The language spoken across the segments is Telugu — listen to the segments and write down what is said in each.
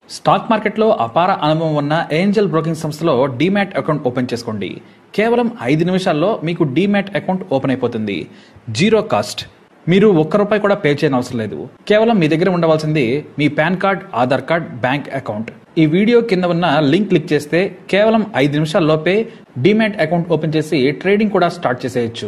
స్టాక్ మార్కెట్లో అపార అనుభవం ఉన్న ఏంజల్ బ్రోకింగ్ సంస్థలో డీమ్యాట్ అకౌంట్ ఓపెన్ చేసుకోండి కేవలం ఐదు నిమిషాల్లో మీకు డీమ్యాట్ అకౌంట్ ఓపెన్ అయిపోతుంది జీరో కాస్ట్ మీరు ఒక్క రూపాయి కూడా పే చేయని అవసరం లేదు కేవలం మీ దగ్గర ఉండవలసింది మీ PAN card Aadhaar card bank account ఈ వీడియో కింద ఉన్న లింక్ క్లిక్ చేస్తే కేవలం ఐదు నిమిషాల్లోపే డీమ్యాట్ అకౌంట్ ఓపెన్ చేసి ట్రేడింగ్ కూడా స్టార్ట్ చేసేయచ్చు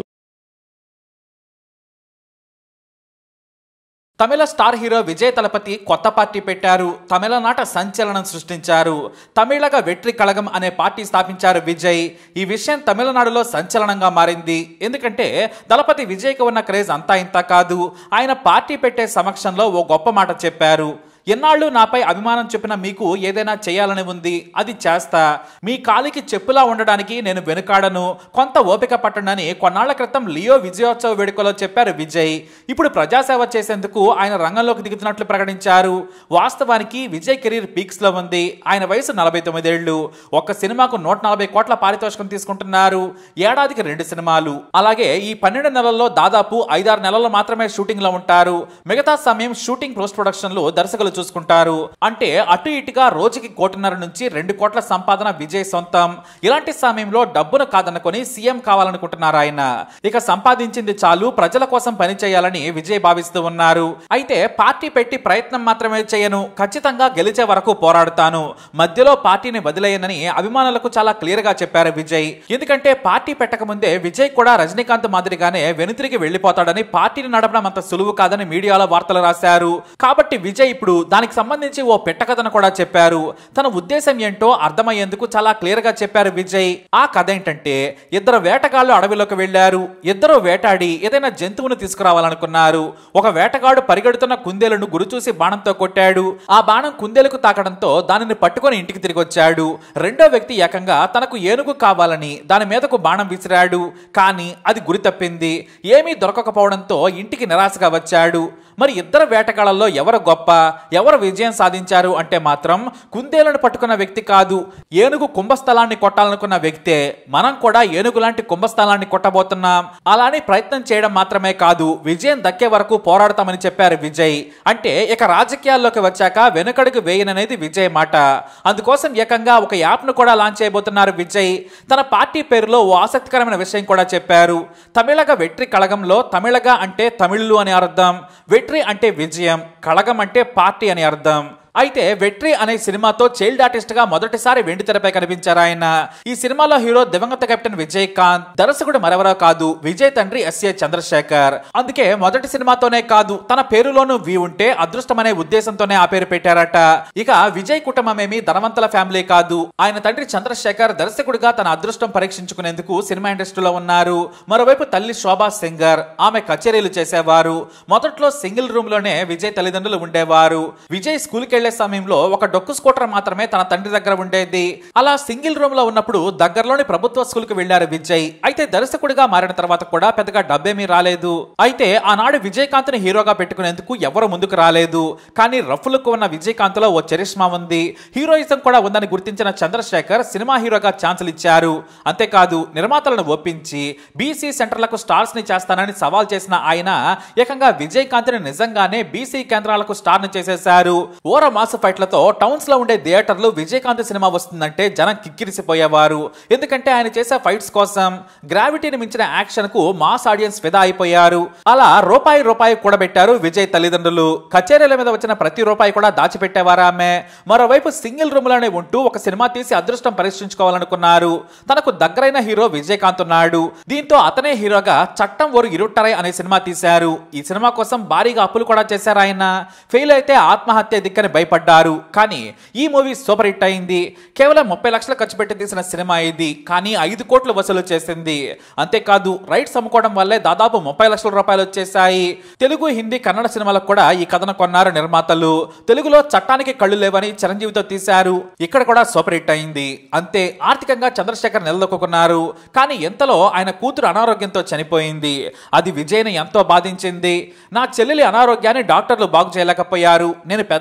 తమిళ స్టార్ హీరో విజయ్ తలపతి కొత్త పార్టీ పెట్టారు తమిళనాట సంచలనం సృష్టించారు తమిళగ వెట్రి కళగం అనే పార్టీ స్థాపించారు విజయ్ ఈ విషయం తమిళనాడులో సంచలనంగా మారింది ఎందుకంటే దళపతి విజయ్కి ఉన్న క్రేజ్ అంతా ఇంత కాదు ఆయన పార్టీ పెట్టే సమక్షంలో ఓ గొప్ప మాట చెప్పారు ఎన్నాళ్ళు నాపై అభిమానం చెప్పిన మీకు ఏదైనా చేయాలని ఉంది అది చేస్తా మీ కాలికి చెప్పులా ఉండడానికి నేను వెనుకాడను కొంత ఓపిక పట్టనని కొన్నాళ్ల క్రితం లియో విజయోత్సవ వేడుకలో చెప్పారు విజయ్ ఇప్పుడు ప్రజాసేవ చేసేందుకు ఆయన రంగంలోకి దిగుతున్నట్లు ప్రకటించారు వాస్తవానికి విజయ్ కెరీర్ పీక్స్ లో ఉంది ఆయన వయసు నలభై తొమ్మిదేళ్లు ఒక్క సినిమాకు నూట నలభై కోట్ల పారితోషికం తీసుకుంటున్నారు ఏడాదికి రెండు సినిమాలు అలాగే ఈ పన్నెండు నెలల్లో దాదాపు ఐదారు నెలలు మాత్రమే షూటింగ్ లో ఉంటారు మిగతా సమయం షూటింగ్ పోస్ట్ ప్రొడక్షన్లు దర్శకులు చూసుకుంటారు అంటే అటు ఇటుగా రోజుకి కోటిన్నర నుంచి రెండు కోట్ల సంపాదన విజయ్ సొంతం ఇలాంటి సమయంలో డబ్బును కాదనుకొని సీఎం కావాలనుకుంటున్నారు ఆయన ఇక సంపాదించింది చాలు ప్రజల కోసం పని చేయాలని విజయ్ భావిస్తూ ఉన్నారు అయితే పార్టీ పెట్టి ప్రయత్నం మాత్రమే చేయను ఖచ్చితంగా గెలిచే వరకు పోరాడుతాను మధ్యలో పార్టీని వదిలేయనని అభిమానులకు చాలా క్లియర్ గా చెప్పారు విజయ్ ఎందుకంటే పార్టీ పెట్టక ముందే విజయ్ కూడా రజనీకాంత్ మాదిరిగానే వెనుతిరిగి వెళ్లిపోతాడని పార్టీని నడపడం అంత సులువు కాదని మీడియాలో వార్తలు రాశారు కాబట్టి విజయ్ ఇప్పుడు దానికి సంబంధించి ఓ పెట్టకథను కూడా చెప్పారు తన ఉద్దేశం ఏంటో అర్థమయ్యేందుకు చాలా క్లియర్ గా చెప్పారు విజయ్ ఆ కథ ఏంటంటే ఇద్దరు వేటగాళ్లు అడవిలోకి వెళ్లారు ఇద్దరు వేటాడి ఏదైనా జంతువును తీసుకురావాలనుకున్నారు ఒక వేటగాడు పరిగెడుతున్న కుందేలును గురిచూసి బాణంతో కొట్టాడు ఆ బాణం కుందేలుకు తాకడంతో దానిని పట్టుకొని ఇంటికి తిరిగి వచ్చాడు రెండో వ్యక్తి ఏకంగా తనకు ఏనుగు కావాలని దాని మీదకు బాణం విసిరాడు కానీ అది గురి తప్పింది ఏమీ దొరకకపోవడంతో ఇంటికి నిరాశగా వచ్చాడు మరి ఇద్దరు వేటగాళ్లలో ఎవరు గొప్ప ఎవరు విజయం సాధించారు అంటే మాత్రం కుందేలను పట్టుకున్న వ్యక్తి కాదు ఏనుగు కుంభస్థలాన్ని కొట్టాలనుకున్న వ్యక్తే మనం కూడా ఏనుగు లాంటి కుంభస్థలాన్ని కొట్టబోతున్నాం అలానే ప్రయత్నం చేయడం మాత్రమే కాదు విజయం దక్కే వరకు పోరాడతామని చెప్పారు విజయ్ అంటే ఇక రాజకీయాల్లోకి వచ్చాక వెనుకడుగు వేయననేది విజయ్ మాట అందుకోసం ఏకంగా ఒక యాప్ ను కూడా లాంచ్ చేయబోతున్నారు విజయ్ తన పార్టీ పేరులో ఓ ఆసక్తికరమైన విషయం కూడా చెప్పారు తమిళగ వెట్రి కళగంలో తమిళగ అంటే తమిళులు అని అర్థం వెట్రి అంటే విజయం కళగం అంటే పార్టీ అని అర్థం అయితే వెట్రి అనే సినిమాతో చైల్డ్ ఆర్టిస్ట్ గా మొదటిసారి వెండి తెరపై కనిపించారు ఆయన ఈ సినిమాలో హీరో దివంగత కెప్టెన్ విజయకాంత్ దర్శకుడు మరెవరో కాదు విజయ్ తండ్రి ఎస్ఏ చంద్రశేఖర్ అందుకే మొదటి సినిమాతోనే కాదు తన పేరులోనూ వి ఉంటే అదృష్టమనే ఉద్దేశంతోనే ఆ పేరు పెట్టారట ఇక విజయ్ కుటుంబమేమి ధనవంతుల ఫ్యామిలీ కాదు ఆయన తండ్రి చంద్రశేఖర్ దర్శకుడిగా తన అదృష్టం పరీక్షించుకునేందుకు సినిమా ఇండస్ట్రీలో ఉన్నారు మరోవైపు తల్లి శోభా సింగర్ ఆమె కచేరీలు చేసేవారు మొదట్లో సింగిల్ రూమ్ లోనే విజయ్ తల్లిదండ్రులు ఉండేవారు విజయ్ స్కూల్కి వెళ్లే సమయంలో ఒక డొక్కు స్కూటర్ మాత్రమే తన తండ్రి దగ్గర ఉండేది అలా సింగిల్ రూమ్ లో ఉన్నప్పుడు దగ్గరలోని ప్రభుత్వ స్కూల్ కి వెళ్లారు విజయ్ అయితే దర్శకుడిగా మారిన తర్వాత కూడా పెద్దగా డబ్బేమీ రాలేదు అయితే ఆనాడు విజయకాంత్ ని హీరోగా పెట్టుకునేందుకు ఎవరు ముందుకు రాలేదు కానీ రఫ్లకు ఉన్న విజయకాంత్ లో ఓ చరిష్మా ఉంది హీరోయిజం కూడా ఉందని గుర్తించిన చంద్రశేఖర్ సినిమా హీరోగా ఛాన్సులు ఇచ్చారు అంతేకాదు నిర్మాతలను ఒప్పించి బీసీ సెంటర్లకు స్టార్స్ ని చేస్తానని సవాల్ చేసిన ఆయన ఏకంగా విజయకాంత్ ని నిజంగానే బీసీ కేంద్రాలకు స్టార్ ని చేసేశారు ఓర మాస్ ఫైట్లతో టౌన్స్ లో ఉండే థియేటర్లు విజయకాంత్ సినిమా వస్తుందంటే జనం కిక్కిరిసిపోయేవారు ఎందుకంటే ఆయన చేసే ఫైట్స్ కోసం గ్రావిటీని మించిన యాక్షన్ కు మాస్ ఆడియన్స్ ఫిదా అయిపోయారు అలా రూపాయి రూపాయి కూడబెట్టారు విజయ్ తల్లిదండ్రులు కచేరీల మీద వచ్చిన ప్రతి రూపాయి కూడా దాచిపెట్టేవారు ఆమె మరోవైపు సింగిల్ రూమ్ లోనే ఉంటూ ఒక సినిమా తీసి అదృష్టం పరీక్షించుకోవాలనుకున్నారు తనకు దగ్గరైన హీరో విజయకాంత్ ఉన్నాడు దీంతో అతనే హీరోగా చట్టం ఓరు ఇరుట్టరై అనే సినిమా తీశారు ఈ సినిమా కోసం భారీగా అప్పులు కూడా చేశారు ఆయన ఫెయిల్ అయితే ఆత్మహత్య దిక్కని భయపడ్డారు కానీ ఈ మూవీ సూపర్ హిట్ అయింది కేవలం ముప్పై లక్షలు ఖర్చు పెట్టి తీసిన సినిమా ఇది కానీ ఐదు కోట్లు వసూలు చేసింది అంతేకాదు రైట్స్ అమ్ముకోవడం వల్లే దాదాపు ముప్పై లక్షల రూపాయలు వచ్చేసాయి తెలుగు హిందీ కన్నడ సినిమాలకు కూడా ఈ కథను కొన్నారు నిర్మాతలు తెలుగులో చట్టానికి కళ్ళు లేవని చిరంజీవితో తీశారు ఇక్కడ కూడా సూపర్ హిట్ అయింది అంతే ఆర్థికంగా చంద్రశేఖర్ నిలదొక్కున్నారు కానీ ఎంతలో ఆయన కూతురు అనారోగ్యంతో చనిపోయింది అది విజయ్ని ఎంతో బాధించింది నా చెల్లెలి అనారోగ్యాన్ని డాక్టర్లు బాగు చేయలేకపోయారు నేను పెద్దయ్యాక డాక్టర్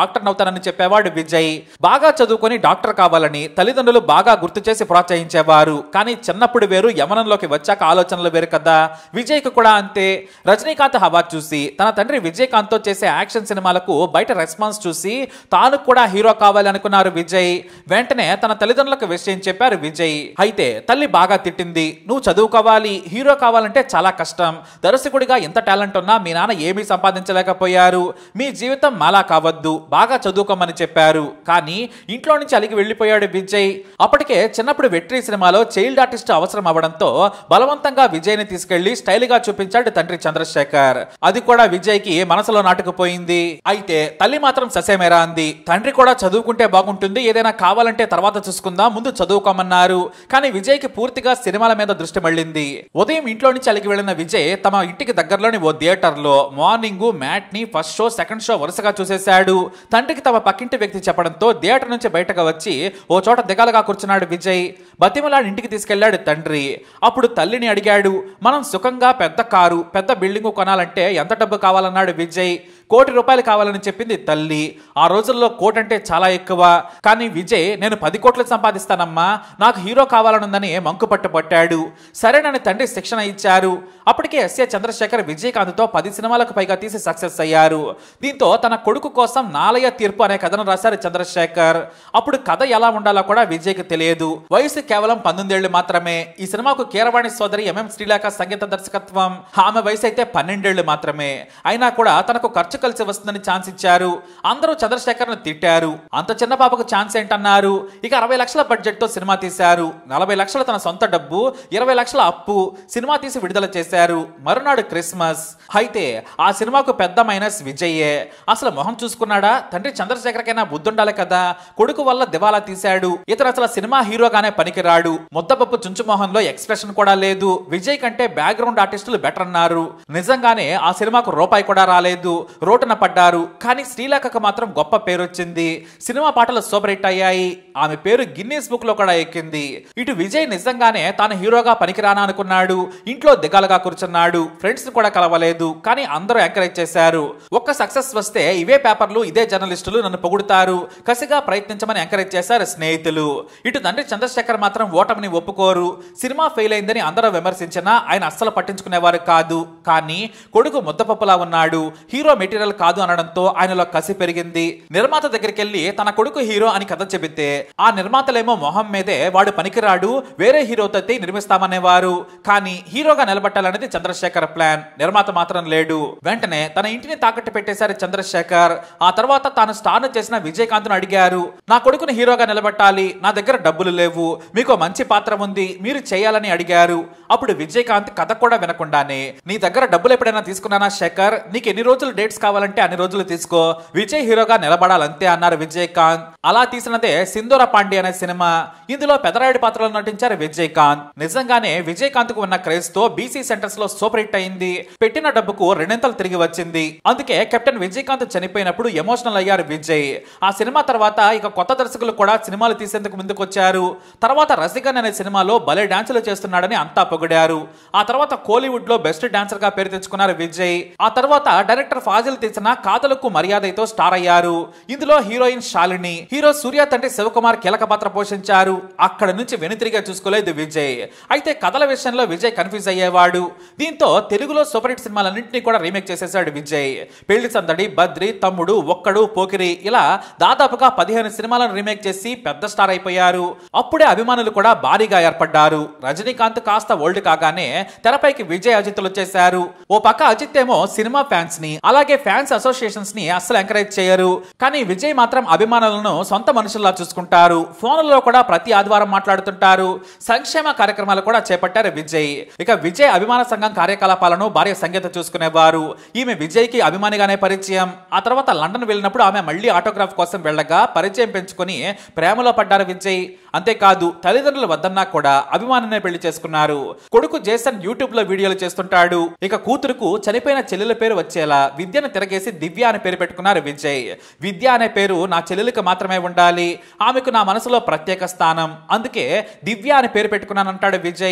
డాక్టర్ అవుతానని చెప్పేవాడు విజయ్ బాగా చదువుకొని డాక్టర్ కావాలని తల్లిదండ్రులు బాగా గుర్తు చేసి ప్రోత్సహించేవారు కానీ చిన్నప్పుడు వేరు యమనంలోకి వచ్చాక ఆలోచనలు వేరు కదా విజయ్కి కూడా అంతే రజనీకాంత్ హవా చూసి తన తండ్రి విజయకాంత్ తో చేసే యాక్షన్ సినిమాలకు బయట రెస్పాన్స్ చూసి తాను కూడా హీరో కావాలి అనుకున్నారు విజయ్ వెంటనే తన తల్లిదండ్రులకు విషయం చెప్పారు విజయ్ అయితే తల్లి బాగా తిట్టింది నువ్వు చదువుకోవాలి హీరో కావాలంటే చాలా కష్టం దర్శకుడిగా ఎంత టాలెంట్ ఉన్నా మీ నాన్న ఏమీ సంపాదించలేకపోయారు మీ జీవితం మాలా కావద్దు బాగా చదువుకోమని చెప్పారు కానీ ఇంట్లో నుంచి అలిగి వెళ్ళిపోయాడు విజయ్ అప్పటికే చిన్నప్పుడు వెట్రి సినిమాలో చైల్డ్ ఆర్టిస్ట్ అవసరం అవడంతో బలవంతంగా విజయ్ ని తీసుకెళ్లి స్టైల్ గా చూపించాడు తండ్రి చంద్రశేఖర్ అది కూడా విజయ్ కి మనసులో నాటుకుపోయింది అయితే తల్లి మాత్రం ససేమేరా అంది తండ్రి కూడా చదువుకుంటే బాగుంటుంది ఏదైనా కావాలంటే తర్వాత చూసుకుందాం ముందు చదువుకోమన్నారు కానీ విజయ్ కి పూర్తిగా సినిమాల మీద దృష్టి మళ్ళింది ఉదయం ఇంట్లో నుంచి అలిగి వెళ్లిన విజయ్ తమ ఇంటికి దగ్గరలోని ఓ థియేటర్ లో morning matinee first show second show వరుసగా చూసేశాడు తండ్రికి తమ పక్కింటి వ్యక్తి చెప్పడంతో థియేటర్ నుంచి బయటకు వచ్చి ఓ చోట దిగాలుగా కూర్చున్నాడు విజయ్ బతిమలాడి ఇంటికి తీసుకెళ్లాడు తండ్రి అప్పుడు తల్లిని అడిగాడు మనం సుఖంగా పెద్ద కారు పెద్ద బిల్డింగ్ కొనాలంటే ఎంత డబ్బు కావాలన్నాడు విజయ్ కోటి రూపాయలు కావాలని చెప్పింది తల్లి ఆ రోజుల్లో కోటి అంటే చాలా ఎక్కువ కానీ విజయ్ నేను పది కోట్లు సంపాదిస్తానమ్మా నాకు హీరో కావాలనుందని మంకు పట్టుబట్టాడు సరేనని తండ్రి శిక్షణ ఇచ్చారు అప్పటికే ఎస్ఏ చంద్రశేఖర్ విజయకాంత్తో పది సినిమాలకు పైగా తీసి సక్సెస్ అయ్యారు దీంతో తన కొడుకు కోసం నాలయ తీర్పు అనే కథను రాశారు చంద్రశేఖర్ అప్పుడు కథ ఎలా ఉండాలో కూడా విజయ్కి తెలియదు వయసు కేవలం పంతొమ్మిదేళ్లు మాత్రమే ఈ సినిమాకు కీరవాణి సోదరి ఎంఎం శ్రీలేఖ సంగీత దర్శకత్వం ఆమె వయసు అయితే పన్నెండేళ్లు మాత్రమే అయినా కూడా తనకు ఖర్చు కలిసి వస్తుందని ఛాన్స్ ఇచ్చారు అందరూ చంద్రశేఖర్ ను తిట్టారు అంత చిన్న పాపకు ఛాన్స్ ఏంటన్నారు ఇక అరవై లక్షల బడ్జెట్ తో సినిమా తీశారు నలభై లక్షల తన సొంత డబ్బు ఇరవై లక్షల అప్పు సినిమా తీసి విడుదల చేశారు మరునాడు క్రిస్మస్ అయితే ఆ సినిమాకు పెద్ద మైనస్ విజయ్యే అసలు మొహం చూసుకున్నాడా తండ్రి చంద్రశేఖర్కైనా బుద్ధుండాలి కదా కొడుకు వల్ల దివాలా తీశాడు ఇతను అసలు సినిమా హీరోగానే పనికిరాడు ముద్దపప్పు చుంచుమోహన్ లో ఎక్స్ప్రెషన్ కూడా లేదు విజయ్ కంటే బ్యాక్గ్రౌండ్ ఆర్టిస్టులు బెటర్ అన్నారు నిజంగానే ఆ సినిమాకు రూపాయి కూడా రాలేదు రోడ్డున పడ్డారు కానీ శ్రీలేఖకు మాత్రం గొప్ప పేరు వచ్చింది సినిమా పాటలు సూపర్ హిట్ అయ్యాయి ఆమె పేరు గిన్నీస్ బుక్ లో కూడా ఎక్కింది ఇటు విజయ్ నిజంగానే తాను హీరోగా పనికిరానా అనుకున్నాడు ఇంట్లో దిగాలుగా కూర్చున్నాడు ఫ్రెండ్స్ కూడా కలవలేదు కానీ అందరూ ఎంకరేజ్ చేశారు ఒక్క సక్సెస్ వస్తే ఇవే పేపర్లు ఇదే జర్నలిస్టులు నన్ను పొగుడుతారు కసిగా ప్రయత్నించమని ఎంకరేజ్ చేశారు స్నేహితులు ఇటు తండ్రి చంద్రశేఖర్ మాత్రం ఓటమిని ఒప్పుకోరు సినిమా ఫెయిల్ అయిందని అందరూ విమర్శించినా ఆయన అస్సలు పట్టించుకునేవారు కాదు కానీ కొడుకు ముద్దపప్పులా ఉన్నాడు హీరో మెటీరియల్ కాదు అనడంతో ఆయనలో కసి పెరిగింది నిర్మాత దగ్గరికి వెళ్లి తన కొడుకు హీరో అని కథ చెబితే ఆ నిర్మాతలేమో మొహం మీదే వాడు పనికిరాడు వేరే హీరోతో అయితే నిర్మిస్తామనేవారు కానీ హీరోగా నిలబట్టాలనేది చంద్రశేఖర్ ప్లాన్ నిర్మాత మాత్రం లేడు వెంటనే తన ఇంటిని తాకట్టు పెట్టేశారు చంద్రశేఖర్ ఆ తర్వాత తాను స్టార్ చేసిన విజయకాంత్ అడిగారు నా కొడుకుని హీరోగా నిలబెట్టాలి నా దగ్గర డబ్బులు లేవు మీకు మంచి పాత్ర ఉంది మీరు చేయాలని అడిగారు అప్పుడు విజయకాంత్ కథ కూడా వినకుండానే నీ దగ్గర డబ్బులు ఎప్పుడైనా తీసుకున్నానా శేఖర్ నీకు ఎన్ని రోజులు డేట్స్ కావాలంటే అన్ని రోజులు తీసుకో విజయ్ హీరోగా నిలబడాలంతే అన్నారు విజయకాంత్ అలా తీసినదే సింధూర పాండే అనే సినిమా ఇందులో పెదరాయుడు పాత్రలో నటించారు విజయకాంత్ నిజంగానే విజయకాంత్ కు ఉన్న క్రేజ్ తో బీసీ సెంటర్స్ లో సూపర్ హిట్ అయింది పెట్టిన డబ్బుకు రెండింతలు తిరిగి వచ్చింది అందుకే కెప్టెన్ విజయకాంత్ చనిపోయినప్పుడు ఎమోషనల్ అయ్యారు విజయ్ ఆ సినిమా తర్వాత ఇక కొత్త దర్శకులు కూడా సినిమాలు తీసేందుకు ముందుకొచ్చారు తర్వాత రసికన్ అనే సినిమాలో భలే డాన్సులు చేస్తున్నాడని అంతా పొగిడారు ఆ తర్వాత కోలీవుడ్ లో బెస్ట్ డాన్సర్ గా పేరు తెచ్చుకున్నారు విజయ్ ఆ తర్వాత డైరెక్టర్ ఫాజిల్ తీసిన కాదలకు మర్యాదతో స్టార్ అయ్యారు ఇందులో హీరోయిన్ శాలిని హీరో సూర్య తండ్రి శివకుమార్ కీలక పాత్ర పోషించారు అక్కడ నుంచి వెనుతిరిగా చూసుకోలేదు విజయ్ అయితే కథల విషయంలో విజయ్ కన్ఫ్యూజ్ అయ్యేవాడు దీంతో తెలుగులో సూపర్ హిట్ సినిమాలన్నింటినీ కూడా రీమేక్ చేసేసాడు విజయ్ పెళ్లి సందడి బద్రి తమ్ముడు ఒక్కడు పోకిరి ఇలా దాదాపుగా పదిహేను సినిమాలను రీమేక్ చేసి పెద్ద స్టార్ అయిపోయారు అప్పుడే అభిమానులు కూడా భారీగా ఏర్పడ్డారు రజనీకాంత్ కాస్త ఓల్డ్ కాగానే తెరపైకి విజయ్ అజిత్లు వచ్చేశారు ఓ పక్క అజిత్ ఏమో సినిమా ఫ్యాన్స్ ని అలాగే ఫ్యాన్స్ అసోసియేషన్స్ ని అస్సలు ఎంకరేజ్ చేయరు కానీ విజయ్ మాత్రం అభిమానులను సొంత మనుషుల్లా చూసుకుంటారు ఫోన్లలో కూడా ప్రతి ఆదివారం మాట్లాడుతుంటారు సంక్షేమ కార్యక్రమాలు కూడా చేపట్టారు విజయ్ ఇక విజయ్ అభిమాన సంఘం కార్యకలాపాలను భార్య సంగీత చూసుకునేవారు ఈమె విజయ్ కి అభిమానిగానే పరిచయం ఆ తర్వాత లండన్ వెళ్ళినప్పుడు ఆమె మళ్ళీ ఆటోగ్రాఫ్ కోసం వెళ్ళగా పరిచయం పెంచుకొని ప్రేమలో పడ్డారు విజయ్ అంతేకాదు తల్లిదండ్రులు వద్దన్నా కూడా అభిమాననే పెళ్లి చేసుకున్నారు కొడుకు జేసన్ యూట్యూబ్ లో వీడియోలు చేస్తుంటాడు ఇక కూతురుకు చనిపోయిన చెల్లెల పేరు వచ్చేలా విద్యను తిరగేసి దివ్య అనే పేరు పెట్టుకున్నారు విజయ్ విద్య అనే పేరు నా చెల్లెలికి మాత్రమే ఉండాలి ఆమెకు నా మనసులో ప్రత్యేక స్థానం అందుకే దివ్య అనే పేరు పెట్టుకున్నానంటాడు విజయ్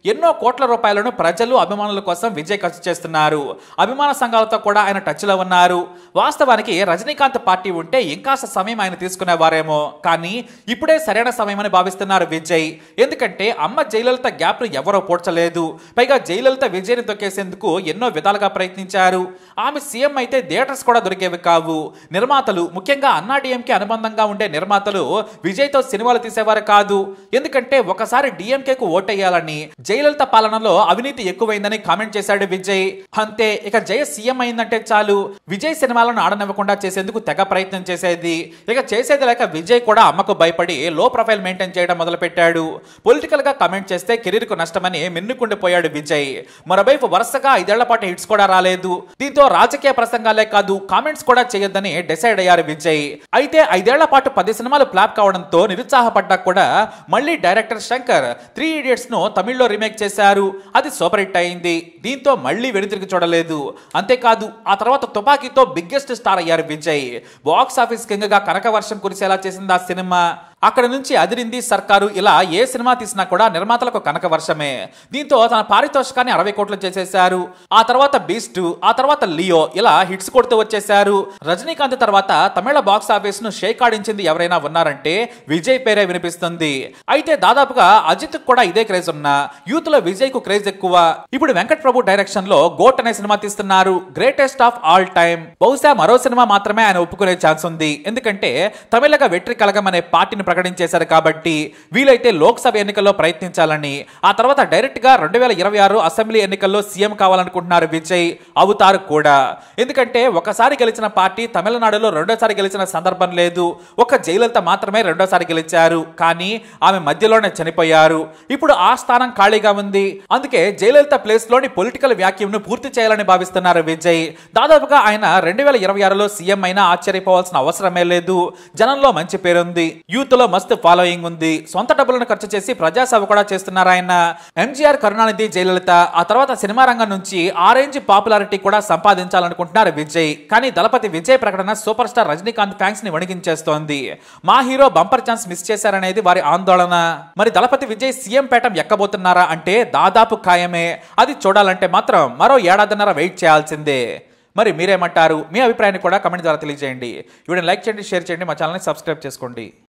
ఎన్నో కోట్ల రూపాయలను ప్రజలు అభిమానుల కోసం విజయ్ ఖర్చు చేస్తున్నారు అభిమాన సంఘాలతో కూడా ఆయన టచ్లో ఉన్నారు వాస్తవానికి రజనీకాంత్ పార్టీ ఉంటే ఇంకాస్త సమయం ఆయన తీసుకునేవారేమో కానీ ఇప్పుడే సరైన సమయమని భావిస్తున్నారు విజయ్ ఎందుకంటే అమ్మ జయలలిత గ్యాప్ను ఎవరో పోడ్చలేదు పైగా జయలలిత విజయ్ని తొక్కేసేందుకు ఎన్నో విధాలుగా ప్రయత్నించారు ఆమె సీఎం అయితే థియేటర్స్ కూడా దొరికేవి కావు నిర్మాతలు ముఖ్యంగా అన్నా డిఎంకే అనుబంధంగా ఉండే నిర్మాతలు విజయ్తో సినిమాలు తీసేవారు కాదు ఎందుకంటే ఒకసారి డిఎంకేకు ఓటేయాలని జయలలిత పాలనలో అవినీతి ఎక్కువైందని కామెంట్ చేశాడు విజయ్ అంతే ఇక జయ సీఎం అయిందంటే చాలు విజయ్ సినిమాలను ఆడనివ్వకుండా చేసేందుకు తెగ ప్రయత్నం చేసేది ఇక చేసేది లేక విజయ్ కూడా అమ్మకు భయపడి లో ప్రొఫైల్ మెయింటైన్ చేయడం మొదలుపెట్టాడు పొలిటికల్ గా కమెంట్ చేస్తే కెరీర్ కు నష్టమని మిన్నుకుండిపోయాడు విజయ్ మరోవైపు వరుసగా ఐదేళ్ల పాటు హిట్స్ కూడా రాలేదు దీంతో రాజకీయ ప్రసంగాలే కాదు కామెంట్స్ కూడా చేయొద్దని డిసైడ్ అయ్యారు విజయ్ అయితే ఐదేళ్ల పాటు పది సినిమాలు ఫ్లాప్ కావడంతో నిరుత్సాహపడ్డా కూడా మళ్ళీ డైరెక్టర్ శంకర్ త్రీ ఇడియట్స్ ను తమిళ్లో రీమేక్ చేశారు అది సూపర్ హిట్ అయింది దీంతో మళ్ళీ వెనుతిరిగి చూడలేదు అంతేకాదు ఆ తర్వాత తుపాకీతో బిగ్గెస్ట్ స్టార్ అయ్యారు విజయ్ బాక్స్ ఆఫీస్ కింగ్ గా కనక వర్షం కురిసేలా చేసింది ఆ సినిమా అక్కడ నుంచి అదిరింది సర్కారు ఇలా ఏ సినిమా తీసినా కూడా నిర్మాతలకు కనక వర్షమే దీంతో తన పారితోషికాన్ని అరవై కోట్లు చేసేశారు ఆ తర్వాత బీస్ట్ ఆ తర్వాత లియో ఇలా హిట్స్ కొడుతూ వచ్చేశారు రజనీకాంత్ తర్వాత తమిళ బాక్స్ ఆఫీస్ ను షేక్ ఆడించింది ఎవరైనా ఉన్నారంటే విజయ్ పేరే వినిపిస్తుంది అయితే దాదాపుగా అజిత్ కూడా ఇదే క్రేజ్ ఉన్నా యూత్ లో విజయ్ కు క్రేజ్ ఎక్కువ ఇప్పుడు వెంకట్ ప్రభు డైరెక్షన్ లో గోట్ అనే సినిమా తీస్తున్నారు గ్రేటెస్ట్ ఆఫ్ ఆల్ టైమ్ బహుశా మరో సినిమా మాత్రమే ఆయన ఒప్పుకునే ఛాన్స్ ఉంది ఎందుకంటే తమిళగా వెట్రి కలగం అనే పార్టీని ప్రకటించేశారు కాబట్టి వీలైతే లోక్సభ ఎన్నికల్లో ప్రయత్నించాలని ఆ తర్వాత డైరెక్ట్ గా రెండు వేల ఇరవై ఆరు అసెంబ్లీ ఎన్నికల్లో సీఎం కావాలనుకుంటున్నారు విజయ్ అవుతారు కూడా ఎందుకంటే ఒకసారి గెలిచిన పార్టీ తమిళనాడులో రెండోసారి గెలిచిన సందర్భం లేదు ఒక జయలలిత మాత్రమే రెండోసారి గెలిచారు కానీ ఆమె మధ్యలోనే చనిపోయారు ఇప్పుడు ఆ స్థానం ఖాళీగా ఉంది అందుకే జయలలిత ప్లేస్ లోని పొలిటికల్ వ్యాక్యూమ్ ను పూర్తి చేయాలని భావిస్తున్నారు విజయ్ దాదాపుగా ఆయన రెండు వేల ఇరవై ఆరులో సీఎం అయినా ఆశ్చర్యపోవాల్సిన అవసరమే లేదు జనంలో మంచి పేరుంది యూత్ లో మస్తు ఫాలోయింగ్ ఉంది సొంత డబ్బులను ఖర్చు చేసి ప్రజాసేవ కూడా చేస్తున్నారు ఆయన ఎంజీఆర్ కరుణానిధి జయలలిత ఆ తర్వాత సినిమా రంగం నుంచి ఆ రేంజ్ పాపులారిటీ కూడా సంపాదించాలనుకుంటున్నారు విజయ్ కానీ దళపతి విజయ్ ప్రకటన సూపర్ స్టార్ రజనీకాంత్ ఫ్యాన్స్ ని వణికించేస్తోంది మా హీరో బంపర్ ఛాన్స్ మిస్ చేశారనేది వారి ఆందోళన మరి దళపతి విజయ్ సీఎం పేటం ఎక్కబోతున్నారా అంటే దాదాపు ఖాయమే అది చూడాలంటే మాత్రం మరో ఏడాదిన్నర వెయిట్ చేయాల్సిందే మరి మీరేమంటారు మీ అభిప్రాయాన్ని కూడా కమెంట్ ద్వారా తెలియజేయండి వీడియో లైక్ చేయండి షేర్ చేయండి మా ఛానల్ని సబ్స్క్రైబ్ చేసుకోండి